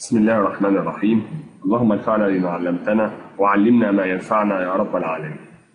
بسم الله الرحمن الرحيم اللهم انفعنا بما علمتنا وعلمنا ما ينفعنا يا رب العالمين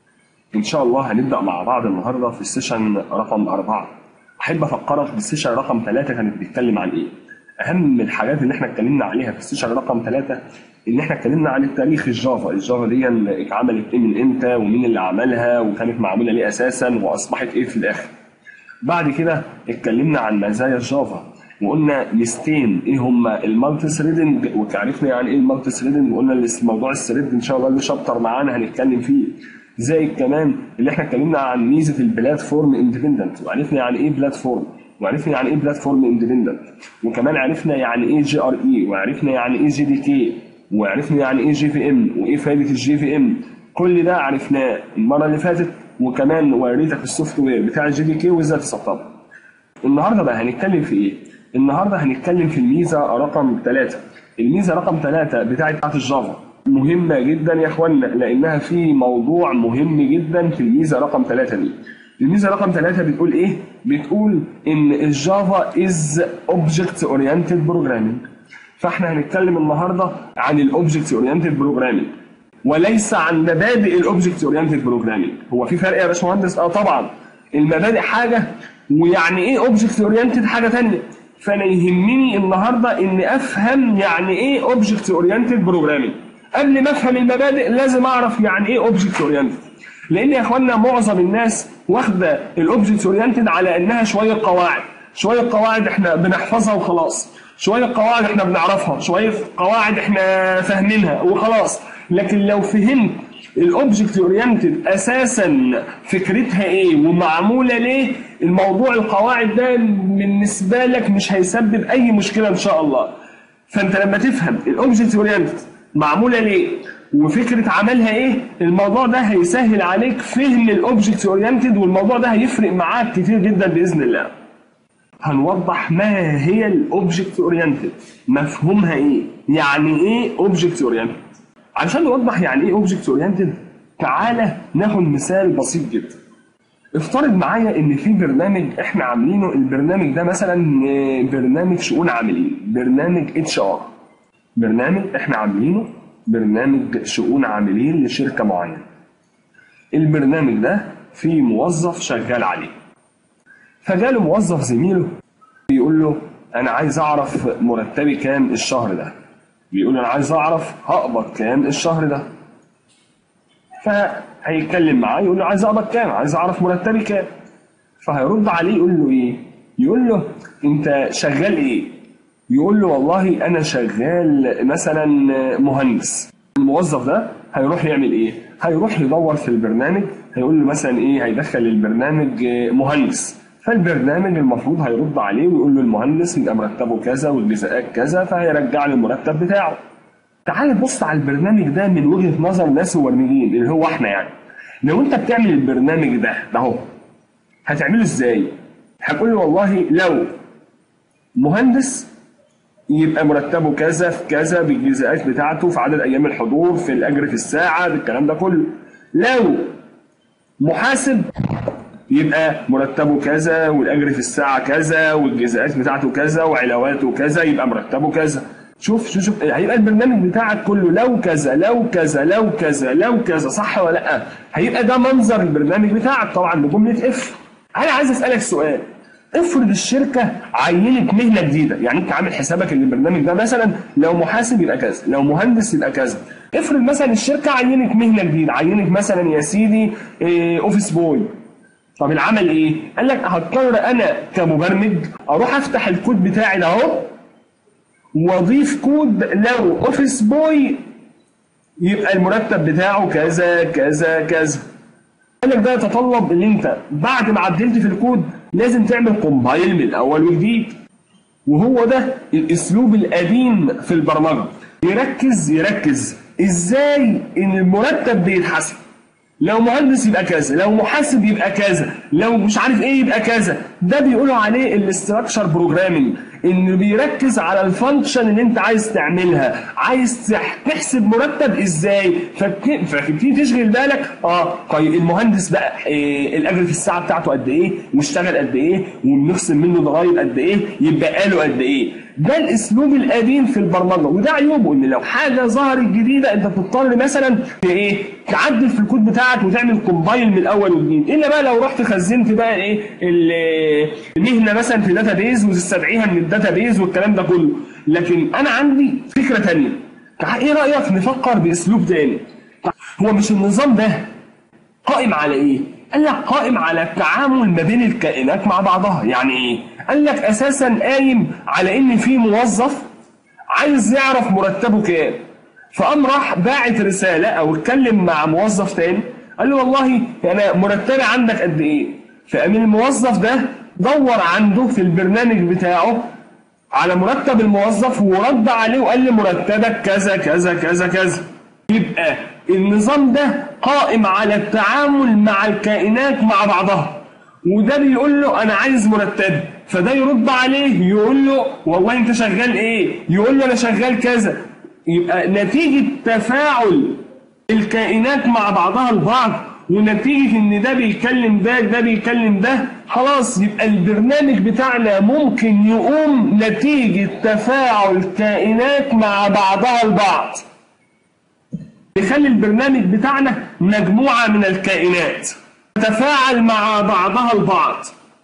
إن شاء الله هنبدأ مع بعض النهاردة في السيشن رقم أربعة أحب أفكرك بالسيشن رقم ثلاثة كانت بتتكلم عن إيه أهم الحاجات اللي إحنا اتكلمنا عليها في السيشن رقم ثلاثة إن إحنا اتكلمنا عن التاريخ الجافا الجافا دي اتعملت إيه من إمتى ومين اللي عملها وكانت معمولة ليه أساسا وأصبحت إيه في الآخر بعد كده اتكلمنا عن مزايا الجافا وقلنا ميزتين ايه هما المالتي ثريدنج وعرفنا يعني ايه المالتي ثريدنج وقلنا اللي موضوع الثريد ان شاء الله له شابتر معانا هنتكلم فيه زائد كمان اللي احنا اتكلمنا عن ميزه البلاتفورم اندبندنت وعرفنا يعني ايه بلاتفورم وعرفنا يعني ايه بلاتفورم اندبندنت وكمان عرفنا يعني ايه جي ار اي وعرفنا يعني ايه جي دي كي وعرفنا يعني ايه جي في ام وايه فايده الجي في ام كل ده عرفناه المره اللي فاتت وكمان وريتك السوفت وير بتاع الجي دي كي وازاي تسطبه النهارده بقى هنتكلم في ايه؟ النهارده هنتكلم في الميزه رقم ثلاثة الميزه رقم ثلاثة بتاعت بتاعت الجافا مهمه جدا يا اخوانا لانها في موضوع مهم جدا في الميزه رقم ثلاثة دي الميزه رقم ثلاثة بتقول ايه بتقول ان الجافا از اوبجكت اورينتد بروجرامينج فاحنا هنتكلم النهارده عن الاوبجكت اورينتد بروجرامينج وليس عن مبادئ الاوبجكت اورينتد بروجرامينج هو في فرق يا باشمهندس اه طبعا المبادئ حاجه ويعني ايه اوبجكت اورينتد حاجه ثانيه فانا يهمني النهارده ان افهم يعني ايه اوبجكت اورينتد بروجرامينج قبل ما افهم المبادئ لازم اعرف يعني ايه اوبجكت اورينتد لان يا اخوانا معظم الناس واخده الاوبجكت اورينتد على انها شويه قواعد شويه قواعد احنا بنحفظها وخلاص شويه قواعد احنا بنعرفها شويه قواعد احنا فاهمينها وخلاص لكن لو فهمت الاوبجكت اورينتد اساسا فكرتها ايه ومعموله ليه الموضوع القواعد ده بالنسبه لك مش هيسبب اي مشكله ان شاء الله فانت لما تفهم الاوبجكت اورينتد معموله ليه وفكره عملها ايه الموضوع ده هيسهل عليك فهم الاوبجكت اورينتد والموضوع ده هيفرق معاك كتير جدا باذن الله هنوضح ما هي الاوبجكت اورينتد مفهومها ايه يعني ايه اوبجكت اورينتد علشان نوضح يعني ايه اوبجكت اورينتد تعالى ناخد مثال بسيط جدا افترض معايا ان في برنامج احنا عاملينه البرنامج ده مثلا برنامج شؤون عاملين برنامج اتش ار برنامج احنا عاملينه برنامج شؤون عاملين لشركه معينه البرنامج ده فيه موظف شغال عليه فجاله موظف زميله بيقول له انا عايز اعرف مرتبي كام الشهر ده بيقول له انا عايز اعرف هقبض كام الشهر ده فهيتكلم معاه يقول له عايز اقبض كام عايز اعرف مرتبي كام فهيرد عليه يقول له ايه يقول له انت شغال ايه يقول له والله انا شغال مثلا مهندس الموظف ده هيروح يعمل ايه هيروح يدور في البرنامج هيقول له مثلا ايه هيدخل البرنامج مهندس فالبرنامج المفروض هيرد عليه ويقول له المهندس يبقى مرتبه كذا والجزاءات كذا فهيرجع له المرتب بتاعه. تعال بص على البرنامج ده من وجهه نظر ناس مبرمجين اللي هو احنا يعني. لو انت بتعمل البرنامج ده ده اهو هتعمله ازاي؟ هتقول له والله لو مهندس يبقى مرتبه كذا في كذا بالجزاءات بتاعته في عدد ايام الحضور في الاجر في الساعه بالكلام ده كله. لو محاسب يبقى مرتبه كذا والاجر في الساعه كذا والجزاءات بتاعته كذا وعلاواته كذا يبقى مرتبه كذا شوف شوف شوف هيبقى البرنامج بتاعك كله لو كذا لو كذا لو كذا لو كذا صح ولا لا هيبقى ده منظر البرنامج بتاعك طبعا بجمله اف انا عايز اسالك سؤال افرض الشركه عينت مهنه جديده يعني انت عامل حسابك ان البرنامج ده مثلا لو محاسب يبقى كذا لو مهندس يبقى كذا افرض مثلا الشركه عينت مهنه جديده عينت مثلا يا سيدي إيه اوفيس بوي طب العمل ايه؟ قال لك هضطر انا كمبرمج اروح افتح الكود بتاعي ده اهو واضيف كود لو اوفيس بوي يبقى المرتب بتاعه كذا كذا كذا. قال لك ده يتطلب ان انت بعد ما عدلت في الكود لازم تعمل كومبايل من الاول وجديد. وهو ده الاسلوب القديم في البرمجه. يركز يركز ازاي ان المرتب بيتحسب. لو مهندس يبقى كذا لو محاسب يبقى كذا لو مش عارف ايه يبقى كذا ده بيقولوا عليه الاستراكشر بروجرامينج انه بيركز على الفانكشن اللي انت عايز تعملها عايز تح- تحسب مرتب ازاي فبت- فبتبتدي تشغل بالك اه طيب المهندس بقى إيه الاجر في الساعه بتاعته قد ايه واشتغل قد ايه وبنخصم منه ضرايب قد ايه يبقى له قد ايه ده الاسلوب القديم في البرمجه وده عيوبه ان لو حاجه ظهرت جديده انت بتضطر مثلا ت- ايه تعدل في الكود بتاعك وتعمل كومبايل من الاول وجديد الا بقى لو رحت خزنت بقى ايه ال- المهنه مثلا في داتا بيز وتستدعيها من الداتا بيز والكلام ده كله لكن انا عندي فكره ثانيه ايه رايك نفكر باسلوب تاني هو مش النظام ده قائم على ايه؟ قال لك قائم على التعامل ما بين الكائنات مع بعضها، يعني ايه؟ قال لك اساسا قايم على ان في موظف عايز يعرف مرتبه كام فقام راح باعت رساله او اتكلم مع موظف تاني قال له والله انا مرتبي عندك قد ايه؟ فقام الموظف ده دور عنده في البرنامج بتاعه على مرتب الموظف ورد عليه وقال لي مرتبك كذا كذا كذا كذا يبقى النظام ده قائم على التعامل مع الكائنات مع بعضها وده بيقول له انا عايز مرتب فده يرد عليه يقول له والله انت شغال ايه يقول له انا شغال كذا يبقى نتيجة تفاعل الكائنات مع بعضها البعض ونتيجة ان ده بيكلم ده ده بيكلم ده خلاص يبقى البرنامج بتاعنا ممكن يقوم نتيجة تفاعل كائنات مع بعضها البعض يخلي البرنامج بتاعنا مجموعة من الكائنات تتفاعل مع بعضها البعض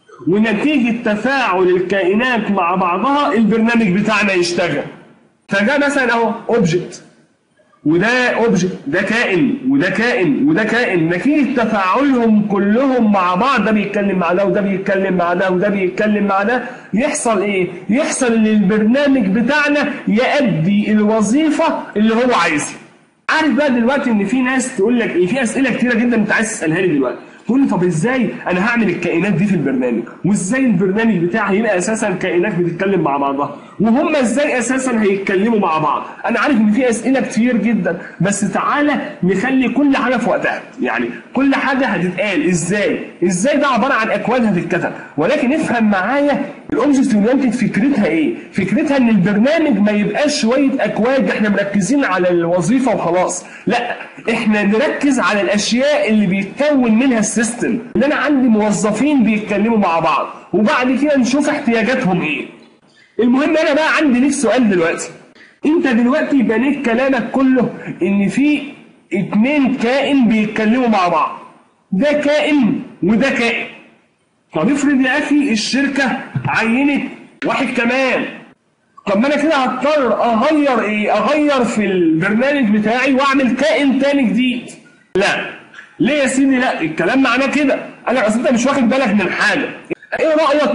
ونتيجة تفاعل الكائنات مع بعضها البرنامج بتاعنا يشتغل فده مثلا اهو اوبجكت وده اوبجكت ده كائن وده كائن وده كائن نتيجة تفاعلهم كلهم مع بعض ده بيتكلم مع ده وده بيتكلم مع ده وده بيتكلم مع ده يحصل ايه؟ يحصل ان البرنامج بتاعنا يأدي الوظيفة اللي هو عايزها عارف بقى دلوقتي ان في ناس تقول لك ايه في اسئله كتيره جدا انت عايز تسالها لي دلوقتي تقول لي طب ازاي انا هعمل الكائنات دي في البرنامج وازاي البرنامج بتاعي هيبقى اساسا كائنات بتتكلم مع بعضها وهم ازاي اساسا هيتكلموا مع بعض انا عارف ان في اسئله كتير جدا بس تعالى نخلي كل حاجه في وقتها يعني كل حاجه هتتقال ازاي ازاي ده عباره عن اكواد هتتكتب ولكن افهم معايا الاوبجكت اورينتد فكرتها ايه فكرتها ان البرنامج ما يبقاش شويه اكواد احنا مركزين على الوظيفه وخلاص لا احنا نركز على الاشياء اللي بيتكون منها السيستم اللي انا عندي موظفين بيتكلموا مع بعض وبعد كده نشوف احتياجاتهم ايه المهم انا بقى عندي ليك سؤال دلوقتي انت دلوقتي بنيت كلامك كله ان في اتنين كائن بيتكلموا مع بعض ده كائن وده كائن طب افرض يا اخي الشركه عينت واحد كمان طب ما انا كده هضطر اغير ايه اغير في البرنامج بتاعي واعمل كائن تاني جديد لا ليه يا سيدي لا الكلام معناه كده قال لك اصل انت مش واخد بالك من حاجه ايه رايك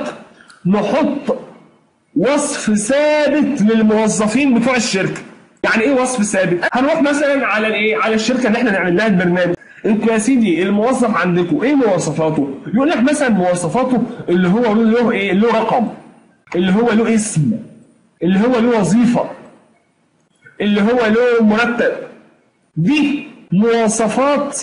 نحط وصف ثابت للموظفين بتوع الشركه يعني ايه وصف ثابت هنروح مثلا على الايه على الشركه اللي احنا نعمل لها البرنامج انتوا يا سيدي الموظف عندكم ايه مواصفاته يقول لك مثلا مواصفاته اللي هو له له ايه له رقم اللي هو له اسم اللي هو له وظيفه اللي هو له مرتب دي مواصفات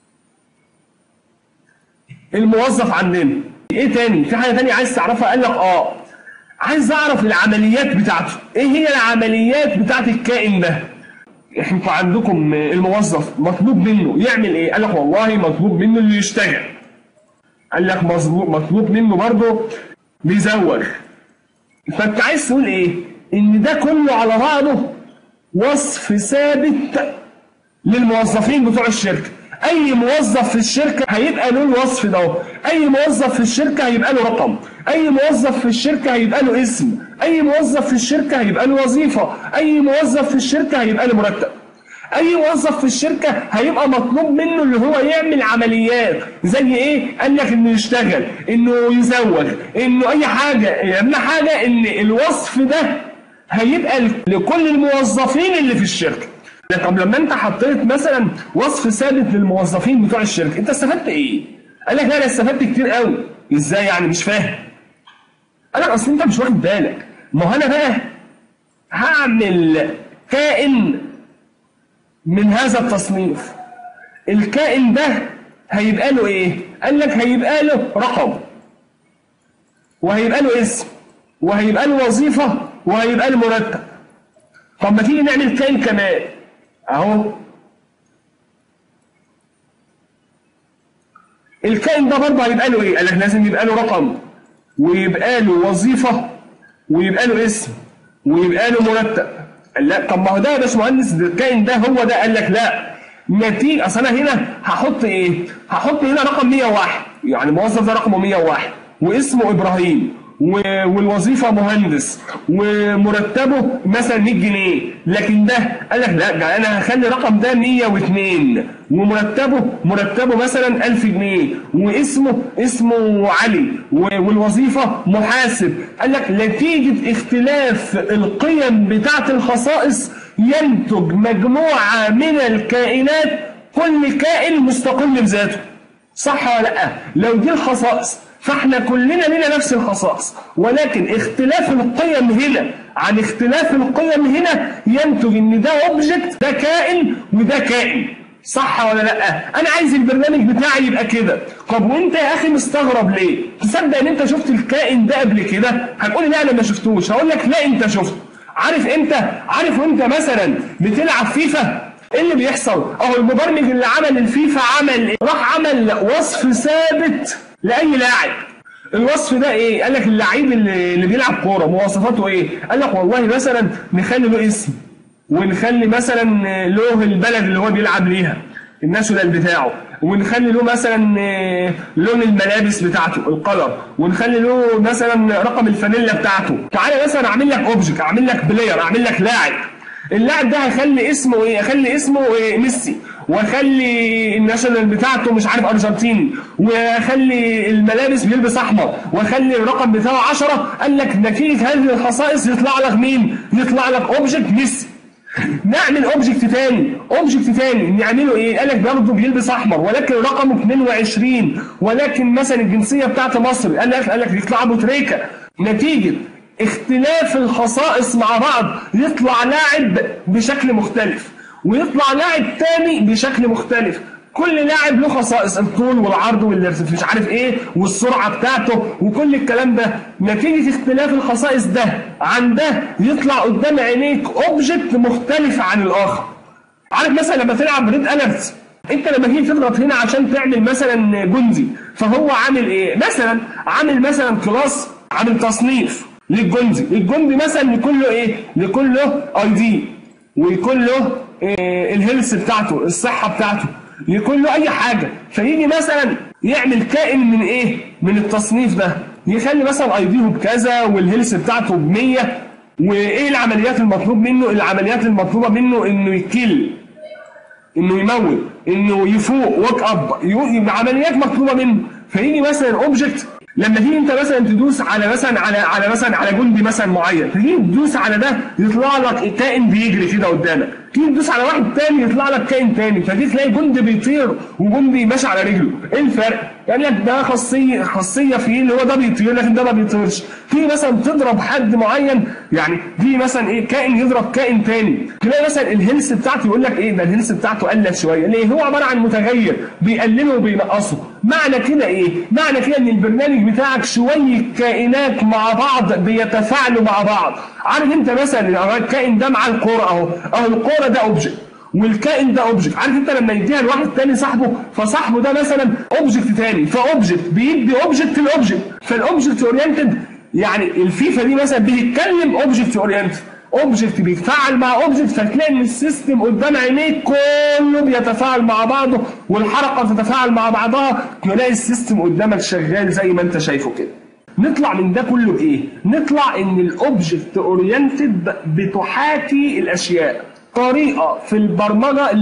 الموظف عندنا ايه تاني في حاجه تانية عايز تعرفها قال لك اه عايز اعرف العمليات بتاعته ايه هي العمليات بتاعت الكائن ده انتوا عندكم الموظف مطلوب منه يعمل ايه قال لك والله مطلوب منه انه يشتغل قال لك مظلوب مطلوب منه برضه بيزوج فانت عايز تقول ايه ان ده كله على بعضه وصف ثابت للموظفين بتوع الشركه اي موظف في الشركه هيبقى له الوصف ده اي موظف في الشركه هيبقى له رقم اي موظف في الشركه هيبقى له اسم اي موظف في الشركه هيبقى له وظيفه اي موظف في الشركه هيبقى له مرتب اي موظف في الشركه هيبقى مطلوب منه اللي هو يعمل عمليات زي ايه قال لك انه يشتغل انه يزوج انه اي حاجه اهم حاجه ان الوصف ده هيبقى لكل الموظفين اللي في الشركه طب لما انت حطيت مثلا وصف ثابت للموظفين بتوع الشركه انت استفدت ايه قال لك لا انا استفدت كتير قوي ازاي يعني مش فاهم قال لك اصل انت مش واخد بالك ما هو انا بقى هعمل كائن من هذا التصنيف الكائن ده هيبقى له ايه قال لك هيبقى له رقم وهيبقى له اسم وهيبقى له وظيفة وهيبقى له مرتب طب ما تيجي نعمل كائن كمان اهو الكائن ده برضه هيبقى له ايه؟ قال لك لازم يبقى له رقم ويبقى له وظيفة ويبقى له اسم ويبقى له مرتب قال لا طب ما هو ده يا باشمهندس ده الكائن ده هو ده قال لك لا نتيجة اصل انا هنا هحط ايه؟ هحط هنا رقم 101 يعني موظف ده رقمه 101 واسمه ابراهيم و- والوظيفه مهندس ومرتبه مثلا 100 جنيه لكن ده قال لك لا ده انا هخلي الرقم ده 102 ومرتبه مرتبه مثلا 1000 جنيه واسمه اسمه علي و- والوظيفه محاسب قال لك نتيجه اختلاف القيم بتاعه الخصائص ينتج مجموعه من الكائنات كل كائن مستقل بذاته صح ولا لا؟ لو دي الخصائص فاحنا كلنا لنا نفس الخصائص ولكن اختلاف القيم هنا عن اختلاف القيم هنا ينتج ان ده اوبجكت ده كائن وده كائن صح ولا لا؟ انا عايز البرنامج بتاعي يبقى كده طب وانت يا اخي مستغرب ليه؟ تصدق ان انت شفت الكائن ده قبل كده؟ هتقولي لا انا ما شفتوش هقول لك لا انت شفته عارف امتى؟ عارف وانت مثلا بتلعب فيفا ايه اللي بيحصل؟ اهو المبرمج اللي عمل الفيفا عمل إيه؟ راح عمل وصف ثابت لاي لاعب. الوصف ده ايه؟ قال لك اللعيب اللي, اللي بيلعب كوره مواصفاته ايه؟ قال لك والله مثلا نخلي له اسم ونخلي مثلا له البلد اللي هو بيلعب ليها الناشونال بتاعه ونخلي له مثلا آه، لون الملابس بتاعته القلم ونخلي له مثلا رقم الفانيلا بتاعته تعالى مثلا اعمل لك اوبجكت اعمل لك بلاير اعمل لك لاعب اللاعب ده هيخلي اسمه ايه؟ هخلي اسمه إيه؟ ميسي واخلي الناشونال بتاعته مش عارف ارجنتيني واخلي الملابس بيلبس احمر واخلي الرقم بتاعه 10 قال لك نتيجه هذه الخصائص يطلع لك مين؟ يطلع لك اوبجكت ميسي نعمل اوبجكت تاني اوبجكت تاني نعمله ايه قال لك برضه بيلبس احمر ولكن رقمه 22 ولكن مثلا الجنسيه بتاعت مصر قال لك قال لك يطلع ابو تريكه نتيجه اختلاف الخصائص مع بعض يطلع لاعب بشكل مختلف ويطلع لاعب تاني بشكل مختلف كل لاعب له خصائص الطول والعرض والارتفاع مش عارف ايه والسرعه بتاعته وكل الكلام ده نتيجه اختلاف الخصائص ده عن ده يطلع قدام عينيك اوبجكت مختلف عن الاخر عارف مثلا لما تلعب ريد اليرت انت لما تيجي تضغط هنا عشان تعمل مثلا جندي فهو عامل ايه مثلا عامل مثلا كلاس عامل تصنيف للجندي الجندي مثلا يكون له ايه يكون له اي دي ويكون له إيه الهيلث بتاعته الصحه بتاعته يكون له اي حاجه فيجي مثلا يعمل كائن من ايه من التصنيف ده يخلي مثلا اي ديه بكذا والهيلث بتاعته ب 100 وايه العمليات المطلوب منه العمليات المطلوبه منه انه يكل انه يموت انه يفوق وك اب يو- عمليات مطلوبه منه فيجي مثلا اوبجكت لما تيجي انت مثلا تدوس على مثلا على على مثلا على جندي مثلا معين تيجي تدوس على ده يطلع لك كائن بيجري كده قدامك تيجي تدوس على واحد تاني يطلع لك كائن تاني فتيجي تلاقي جندي بيطير وجندي ماشي على رجله ايه الفرق؟ قال لك ده خاصيه خاصيه فيه اللي هو ده بيطير لكن ده ما بيطيرش تيجي مثلا تضرب حد معين يعني دي مثلا ايه كائن يضرب كائن تاني تلاقي مثلا الهيلث بتاعته يقول لك ايه ده الهيلث بتاعته قلت شويه ليه هو عباره عن متغير بيقلله وبينقصه معنى كده ايه معنى كده ان البرنامج بتاعك شويه كائنات مع بعض بيتفاعلوا مع بعض عارف انت مثلا الكائن ده مع الكوره اهو اهو الكوره ده اوبجكت والكائن ده اوبجكت عارف انت لما يديها لواحد تاني صاحبه فصاحبه ده مثلا اوبجكت تاني فاوبجكت بيدي اوبجكت لاوبجكت فالاوبجكت اورينتد يعني الفيفا دي مثلا بتتكلم اوبجكت اورينتد اوبجكت بيتفاعل مع اوبجكت فتلاقي ان السيستم قدام عينيك كله بيتفاعل مع بعضه والحركه بتتفاعل مع بعضها تلاقي السيستم قدامك شغال زي ما انت شايفه كده نطلع من ده كله بايه؟ نطلع ان الاوبجكت اورينتد بتحاكي الاشياء طريقه في البرمجه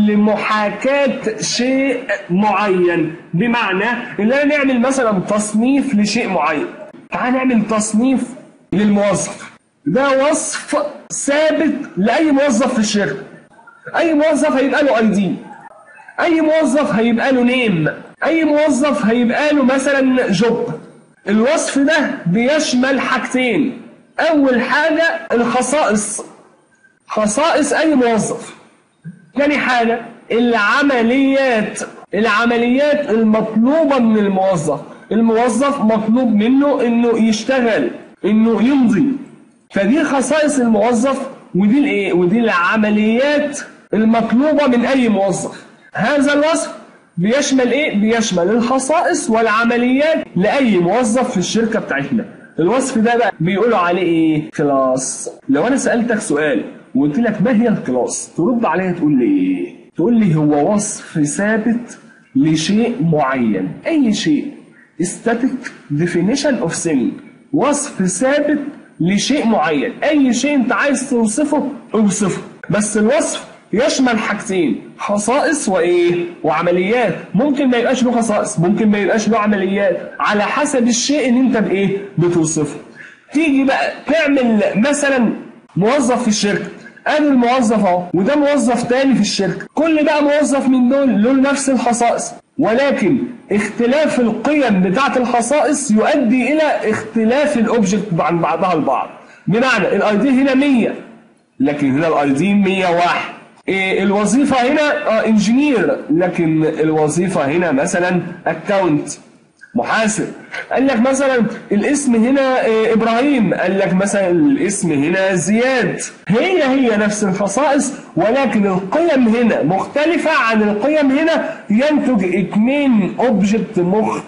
لمحاكاه شيء معين بمعنى ان انا نعمل مثلا تصنيف لشيء معين تعال نعمل تصنيف للموظف ده وصف ثابت لاي موظف في الشركه اي موظف هيبقى له اي دي اي موظف هيبقى له نيم اي موظف هيبقى له مثلا جوب الوصف ده بيشمل حاجتين اول حاجه الخصائص خصائص اي موظف تاني حاجه العمليات العمليات المطلوبه من الموظف الموظف مطلوب منه انه يشتغل انه يمضي فدي خصائص الموظف ودي الايه ودي العمليات المطلوبه من اي موظف هذا الوصف بيشمل ايه بيشمل الخصائص والعمليات لاي موظف في الشركه بتاعتنا الوصف ده بقى بيقولوا عليه ايه كلاس لو انا سالتك سؤال وقلت لك ما هي الكلاس ترد عليها تقول لي ايه تقول لي هو وصف ثابت لشيء معين اي شيء static definition of thing وصف ثابت لشيء معين اي شيء انت عايز توصفه اوصفه بس الوصف يشمل حاجتين خصائص وايه وعمليات ممكن ما يبقاش له خصائص ممكن ما يبقاش له عمليات على حسب الشيء اللي انت بايه بتوصفه تيجي بقى تعمل مثلا موظف في الشركه ادي الموظف اهو وده موظف تاني في الشركه كل بقى موظف من دول له نفس الخصائص ولكن اختلاف القيم بتاعه الخصائص يؤدي الى اختلاف الاوبجكت عن بعضها البعض بمعنى الاي دي هنا 100 لكن هنا الاي دي 101 إيه الوظيفة هنا اه انجينير لكن الوظيفة هنا مثلا اكاونت محاسب قال لك مثلا الاسم هنا إيه ابراهيم قال لك مثلا الاسم هنا زياد هي هي نفس الخصائص ولكن القيم هنا مختلفة عن القيم هنا ينتج اتنين اوبجكت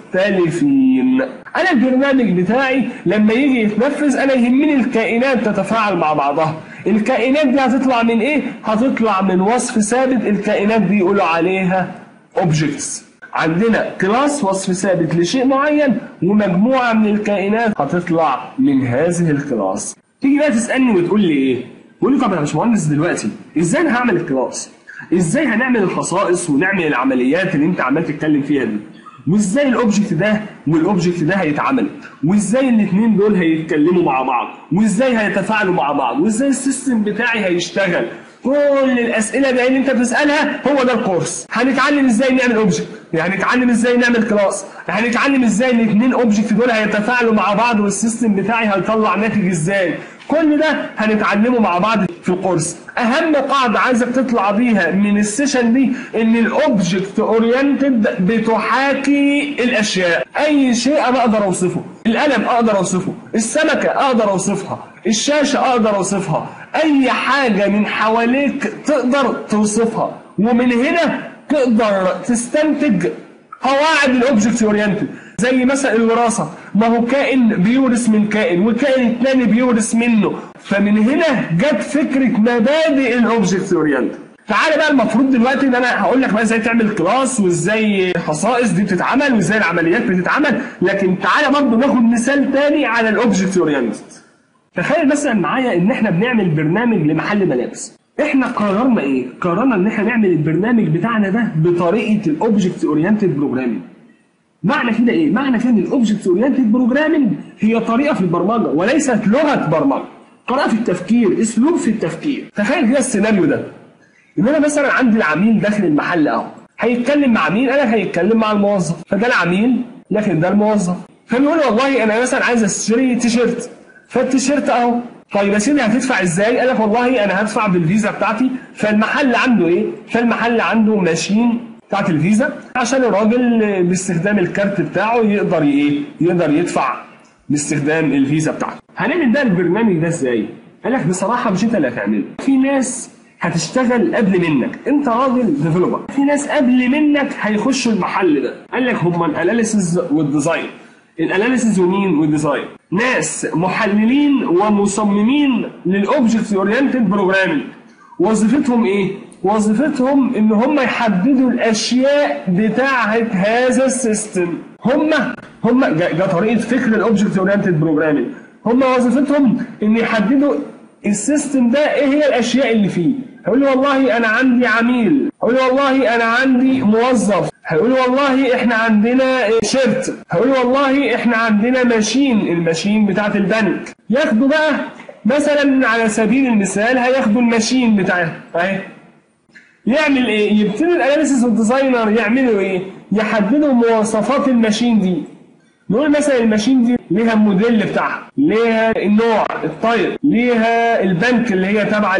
مختلفين انا البرنامج بتاعي لما يجي يتنفذ انا يهمني الكائنات تتفاعل مع بعضها الكائنات دي هتطلع من ايه هتطلع من وصف ثابت الكائنات دي يقولوا عليها objects عندنا كلاس وصف ثابت لشيء معين ومجموعة من الكائنات هتطلع من هذه الكلاس تيجي بقى تسألني وتقول لي ايه تقول لي طب يا باشمهندس دلوقتي ازاي انا هعمل الكلاس ازاي هنعمل الخصائص ونعمل العمليات اللي انت عمال تتكلم فيها دي وازاي الاوبجكت ده والاوبجكت ده هيتعمل وازاي الاثنين دول هيتكلموا مع بعض وازاي هيتفاعلوا مع بعض وازاي السيستم بتاعي هيشتغل كل الاسئله دي اللي انت بتسالها هو ده الكورس هنتعلم ازاي نعمل اوبجكت هنتعلم ازاي نعمل كلاس هنتعلم ازاي الاثنين اوبجكت دول هيتفاعلوا مع بعض والسيستم بتاعي هيطلع ناتج ازاي كل ده هنتعلمه مع بعض في الكورس اهم قاعده عايزك تطلع بيها من السيشن دي ان الاوبجكت اورينتد بتحاكي الاشياء اي شيء انا اقدر اوصفه القلم اقدر اوصفه السمكه اقدر اوصفها الشاشه اقدر اوصفها اي حاجه من حواليك تقدر توصفها ومن هنا تقدر تستنتج قواعد الاوبجكت اورينتد زي مثلا الوراثه ما هو كائن بيورث من كائن وكائن الثاني بيورث منه فمن هنا جت فكره مبادئ الاوبجكت اورينتد تعالى بقى المفروض دلوقتي ان انا هقول لك بقى ازاي تعمل كلاس وازاي الخصائص دي بتتعمل وازاي العمليات بتتعمل لكن تعالى برضه ناخد مثال تاني على الاوبجكت اورينتد تخيل مثلا معايا ان احنا بنعمل برنامج لمحل ملابس احنا قررنا ايه قررنا ان احنا نعمل البرنامج بتاعنا ده بطريقه الاوبجكت اورينتد بروجرامينج معنى كده ايه معنى كده ان الاوبجكت اورينتد بروجرامينج هي طريقه في البرمجه وليست لغه برمجه طريقه في التفكير اسلوب في التفكير تخيل كده السيناريو ده ان انا مثلا عندي العميل داخل المحل اهو هيتكلم مع مين انا هيتكلم مع الموظف فده العميل لكن ده الموظف فبيقول والله انا مثلا عايز اشتري تيشيرت فالتيشيرت اهو طيب يا سيدي هتدفع ازاي؟ قال لك والله انا هدفع بالفيزا بتاعتي فالمحل عنده ايه؟ فالمحل عنده ماشين بتاعت الفيزا عشان الراجل باستخدام الكارت بتاعه يقدر ايه؟ يقدر يدفع باستخدام الفيزا بتاعته. هنعمل ده البرنامج ده ازاي؟ قال لك بصراحه مش انت اللي هتعمله. في ناس هتشتغل قبل منك، انت راجل ديفلوبر. في ناس قبل منك هيخشوا المحل ده. قال لك هم الاناليسيز والديزاين. الاناليسيز ومين والديزاين ناس محللين ومصممين للاوبجكت اورينتد بروجرامينج وظيفتهم ايه وظيفتهم ان هم يحددوا الاشياء بتاعه هذا السيستم هم هم ده طريقه فكر الاوبجكت اورينتد بروجرامينج هم وظيفتهم ان يحددوا السيستم ده ايه هي الاشياء اللي فيه هيقول لي والله انا عندي عميل هيقول لي والله انا عندي موظف هيقول والله احنا عندنا شيرت هيقول والله احنا عندنا ماشين الماشين بتاعت البنك ياخدوا بقى مثلا على سبيل المثال هياخدوا الماشين بتاعها اهي يعمل ايه يبتدي الاناليسيس والديزاينر يعملوا ايه يحددوا مواصفات الماشين دي نقول مثلا الماشين دي ليها الموديل بتاعها ليها النوع الطيب ليها البنك اللي هي تابعه ليه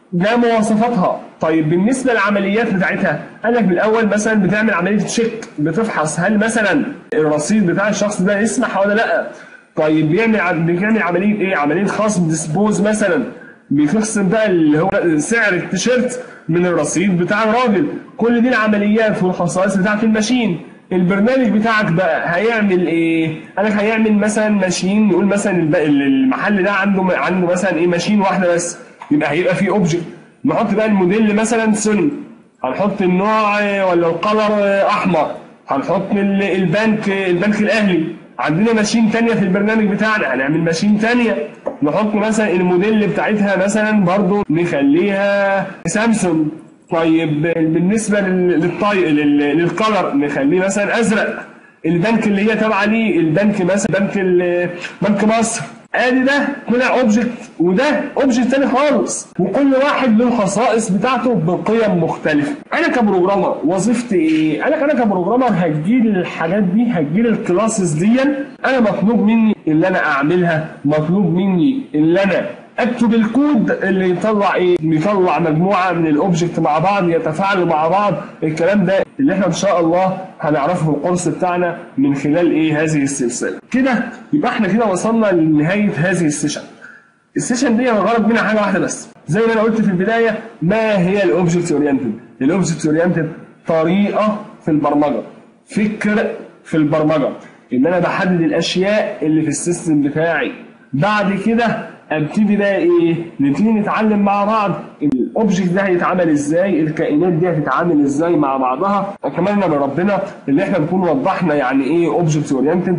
ده مواصفاتها طيب بالنسبه للعمليات بتاعتها قال لك بالاول مثلا بتعمل عمليه تشيك بتفحص هل مثلا الرصيد بتاع الشخص ده يسمح ولا لا طيب بيعمل ع- بيعمل عمليه ايه عمليه خصم ديسبوز مثلا بيخصم بقى اللي هو سعر التيشيرت من الرصيد بتاع الراجل كل دي العمليات والخصائص بتاعت الماشين البرنامج بتاعك بقى هيعمل ايه؟ قال لك هيعمل مثلا ماشين نقول مثلا الب- المحل ده عنده عنده مثلا ايه ماشين واحده بس يبقى هيبقى فيه اوبجكت نحط بقى الموديل مثلا سوني هنحط النوع آه، ولا القلر آه، احمر هنحط ال- البنك البنك الاهلي عندنا ماشين تانية في البرنامج بتاعنا هنعمل ماشين تانية نحط مثلا الموديل بتاعتها مثلا برضو نخليها سامسونج طيب بالنسبة لل- للطي... لل- للكلر نخليه مثلا ازرق البنك اللي هي تابعه ليه البنك مثلا بنك ال- بنك مصر ادي ده طلع اوبجكت وده اوبجكت تاني خالص وكل واحد له الخصائص بتاعته بقيم مختلفه انا كبروجرامر وظيفتي ايه انا انا كبروجرامر هتجيلي الحاجات دي هتجيلي الكلاسز دي انا مطلوب مني اللي انا اعملها مطلوب مني اللي انا اكتب الكود اللي يطلع ايه يطلع مجموعه من الاوبجكت مع بعض يتفاعلوا مع بعض الكلام ده اللي احنا ان شاء الله هنعرفه في الكورس بتاعنا من خلال ايه هذه السلسله كده يبقى احنا كده وصلنا لنهايه هذه السيشن السيشن دي الغرض منها حاجه واحده بس زي ما انا قلت في البدايه ما هي الاوبجكت اورينتد الاوبجكت اورينتد طريقه في البرمجه فكر في البرمجه ان انا بحدد الاشياء اللي في السيستم بتاعي بعد كده ابتدي بقى ايه نبتدي نتعلم مع بعض الاوبجكت ده هيتعمل ازاي الكائنات دي هتتعامل ازاي مع بعضها اتمنى من ربنا ان احنا نكون وضحنا يعني ايه اوبجكت اورينتد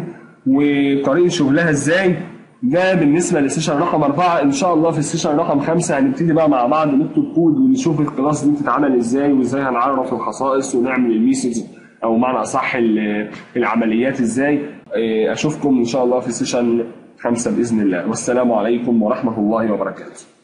وطريقه شغلها ازاي ده بالنسبه للسيشن رقم أربعة إن شاء الله في السيشن رقم خمسة هنبتدي بقى مع بعض نكتب كود ونشوف الكلاس دي بتتعمل إزاي وإزاي هنعرف الخصائص ونعمل الميثودز أو معنى أصح ال- العمليات إزاي إيه، أشوفكم إن شاء الله في السيشن خمسة بإذن الله والسلام عليكم ورحمة الله وبركاته